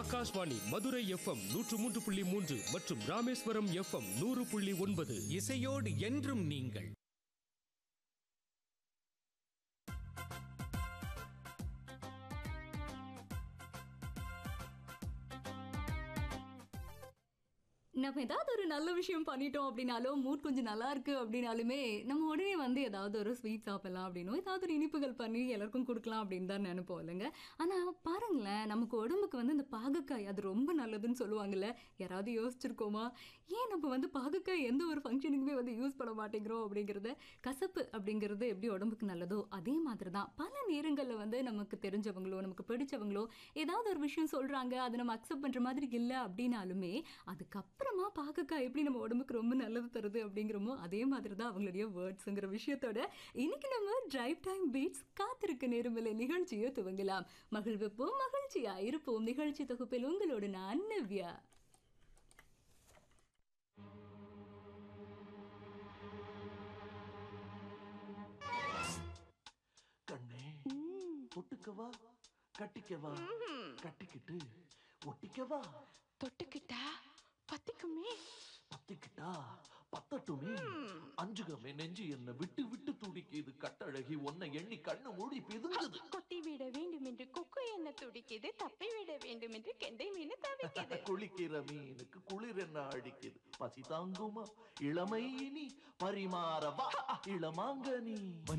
Akashvani Madurai FM நூற்று மூன்று புள்ளி மூன்று மற்றும் ராமேஸ்வரம் எஃப்எம் நூறு புள்ளி ஒன்பது இசையோடு என்றும் நீங்கள் நம்ம ஏதாவது ஒரு நல்ல விஷயம் பண்ணிட்டோம் அப்படின்னாலும் மூட் கொஞ்சம் நல்லா இருக்கு அப்படின்னாலுமே நம்ம உடனே வந்து ஏதாவது ஒரு ஸ்வீட் சாப்பிடலாம் அப்படின்னும் ஏதாவது ஒரு இனிப்புகள் பண்ணி எல்லாருக்கும் கொடுக்கலாம் அப்படின்னு தான் நினைப்போம் இல்லைங்க ஆனால் பாருங்களேன் நமக்கு உடம்புக்கு வந்து இந்த பாகக்காய் அது ரொம்ப நல்லதுன்னு சொல்லுவாங்கல்ல யாராவது யோசிச்சிருக்கோமா ஏன் நம்ம வந்து பாகக்காய் எந்த ஒரு ஃபங்க்ஷனுக்குமே வந்து யூஸ் பண்ண மாட்டேங்கிறோம் அப்படிங்கிறத கசப்பு அப்படிங்கிறது எப்படி உடம்புக்கு நல்லதோ அதே மாதிரி தான் பல நேரங்களில் வந்து நமக்கு தெரிஞ்சவங்களோ நமக்கு பிடிச்சவங்களோ ஏதாவது ஒரு விஷயம் சொல்கிறாங்க அதை நம்ம அக்செப்ட் பண்ணுற மாதிரி இல்லை அப்படின்னாலுமே அதுக்கப்புறமா பாகக்காய் எப்படி நம்ம உடம்புக்கு ரொம்ப நல்லது தருது அப்படிங்கிறோமோ அதே மாதிரி தான் அவங்களுடைய வேர்ட்ஸுங்கிற விஷயத்தோட இன்னைக்கு நம்ம டிரைவ் டைம் பீட்ஸ் காத்திருக்க நேரமில்லை நிகழ்ச்சியை துவங்கலாம் மகிழ்விப்போம் மகிழ்ச்சியா இருப்போம் நிகழ்ச்சி தொகுப்பில் உங்களோட நான் நவ்யா கண்ணே ஒட்டுக்கவா கட்டிக்கவா கட்டிக்கிட்டு ஒட்டிக்கவா தொட்டுக்கிட்டா பத்திக்குமே பத்திக்கிட்டா பத்தட்டுமே அஞ்சுகமே நெஞ்சு என்ன விட்டு விட்டு துடிக்குது கட்டழகி உன்னை எண்ணி கண்ணு மூடி பிதுங்குது கொத்தி விட வேண்டும் என்று கொக்கு என்ன துடிக்குது தப்பி விட வேண்டும் என்று கெண்டை மீன் தவிக்குது குளிக்கிற மீனுக்கு குளிர் என்ன அடிக்குது பசி தாங்குமா இளமை இனி பரிமாறவா இளமாங்கனி